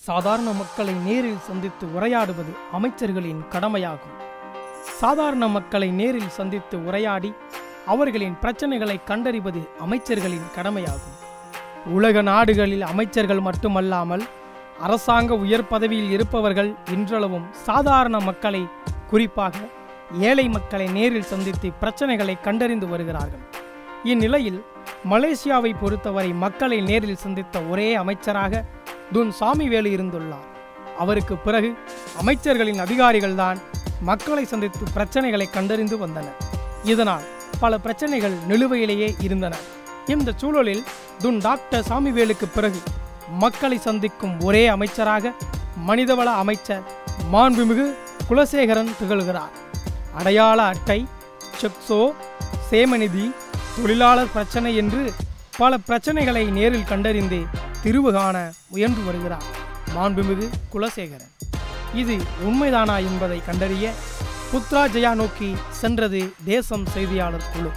சாதாரண மக்களை நேரில் சந்தித்து உரையாடுவது அமைச்சர்களின் கடமையாகும் சாதாரண மக்களை நேரில் சந்தித்து உரையாடி அவர்களின் பிரச்சனைகளை கண்டறிவது அமைச்சர்களின் கடமையாகும் உலக நாடுகளில் அமைச்சர்கள் மட்டுமல்லாமல் அரசாங்க உயர் பதவியில் இருப்பவர்கள் இன்றளவும் சாதாரண மக்களை குறிப்பாக ஏழை மக்களை நேரில் சந்தித்து பிரச்சனைகளை கண்டறிந்து வருகிறார்கள் இந்நிலையில் மலேசியாவை பொறுத்தவரை மக்களை நேரில் சந்தித்த ஒரே அமைச்சராக துன் சாமிவேலு இருந்துள்ளார் அவருக்கு பிறகு அமைச்சர்களின் அதிகாரிகள்தான் மக்களை சந்தித்து பிரச்சனைகளை கண்டறிந்து வந்தனர் இதனால் பல பிரச்சனைகள் நிலுவையிலேயே இருந்தன இந்த சூழலில் துன் டாக்டர் சாமிவேலுக்கு பிறகு மக்களை சந்திக்கும் ஒரே அமைச்சராக மனிதவள அமைச்சர் மாண்புமிகு குலசேகரன் திகழ்கிறார் அடையாள அட்டை செக்ஸோ சேமநிதி தொழிலாளர் பிரச்சனை என்று பல பிரச்சனைகளை நேரில் கண்டறிந்து தீர்வு காண முயன்று வருகிறார் மாண்புமிகு குலசேகரன் இது உண்மைதானா என்பதை கண்டறிய புத்ரா ஜெயா நோக்கி சென்றது தேசம் செய்தியாளர் குழு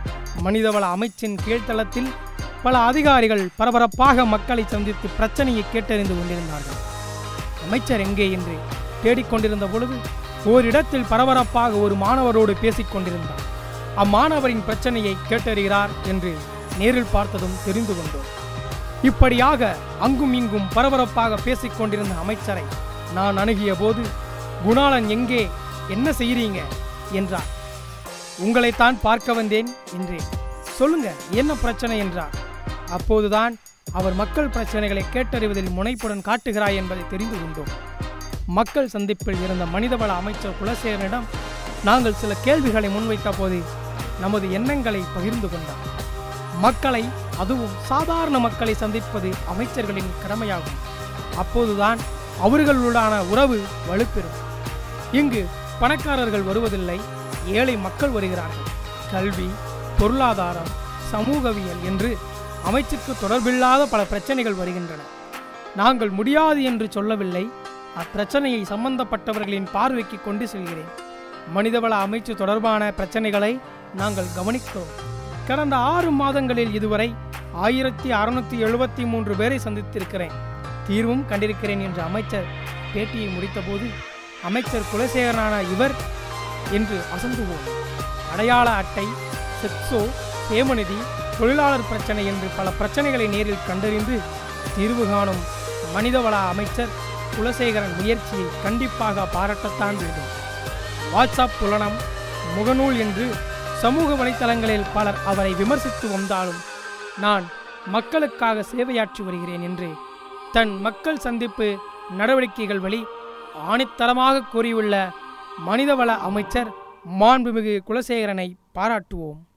மனிதவள அமைச்சின் கீழ்த்தளத்தில் பல அதிகாரிகள் பரபரப்பாக மக்களை சந்தித்து பிரச்சனையை கேட்டறிந்து கொண்டிருந்தார்கள் அமைச்சர் எங்கே என்று தேடிக்கொண்டிருந்த பொழுது ஓரிடத்தில் பரபரப்பாக ஒரு மாணவரோடு பேசிக் கொண்டிருந்தார் அம்மாணவரின் பிரச்சனையை கேட்டறிகிறார் என்று நேரில் பார்த்ததும் தெரிந்து கொண்டோம் இப்படியாக அங்கும் இங்கும் பரபரப்பாக பேசிக் கொண்டிருந்த அமைச்சரை நான் அணுகிய போது குணாளன் எங்கே என்ன செய்றீங்க என்றார் உங்களைத்தான் பார்க்க வந்தேன் என்றேன் சொல்லுங்க என்ன பிரச்சனை என்றார் அப்போதுதான் அவர் மக்கள் பிரச்சனைகளை கேட்டறிவதில் முனைப்புடன் காட்டுகிறாய் என்பதை தெரிந்து கொண்டோம் மக்கள் சந்திப்பில் இருந்த மனிதவள அமைச்சர் குலசேகரனிடம் நாங்கள் சில கேள்விகளை முன்வைத்த போது நமது எண்ணங்களை பகிர்ந்து கொண்டார் மக்களை அதுவும் சாதாரண மக்களை சந்திப்பது அமைச்சர்களின் கடமையாகும் அப்போதுதான் அவர்களுடனான உறவு வலுப்பெறும் இங்கு பணக்காரர்கள் வருவதில்லை ஏழை மக்கள் வருகிறார்கள் கல்வி பொருளாதாரம் சமூகவியல் என்று அமைச்சுக்கு தொடர்பில்லாத பல பிரச்சனைகள் வருகின்றன நாங்கள் முடியாது என்று சொல்லவில்லை அப்பிரச்சனையை சம்பந்தப்பட்டவர்களின் பார்வைக்கு கொண்டு செல்கிறேன் மனிதவள அமைச்சு தொடர்பான பிரச்சனைகளை நாங்கள் கவனிக்கிறோம் கடந்த ஆறு மாதங்களில் இதுவரை ஆயிரத்தி அறுநூத்தி எழுபத்தி மூன்று பேரை சந்தித்திருக்கிறேன் தீர்வும் கண்டிருக்கிறேன் என்ற அமைச்சர் பேட்டியை முடித்தபோது அமைச்சர் குலசேகரனான இவர் என்று அசந்துவோம் அடையாள அட்டை செக்ஸோ சேமநிதி தொழிலாளர் பிரச்சனை என்று பல பிரச்சனைகளை நேரில் கண்டறிந்து தீர்வு காணும் மனிதவள அமைச்சர் குலசேகரன் முயற்சியை கண்டிப்பாக பாராட்டத்தான் வேண்டும் வாட்ஸ்அப் புலனம் முகநூல் என்று சமூக வலைத்தளங்களில் பலர் அவரை விமர்சித்து வந்தாலும் நான் மக்களுக்காக சேவையாற்றி வருகிறேன் என்று தன் மக்கள் சந்திப்பு நடவடிக்கைகள் வழி ஆணித்தரமாக கூறியுள்ள மனிதவள அமைச்சர் மாண்புமிகு குலசேகரனை பாராட்டுவோம்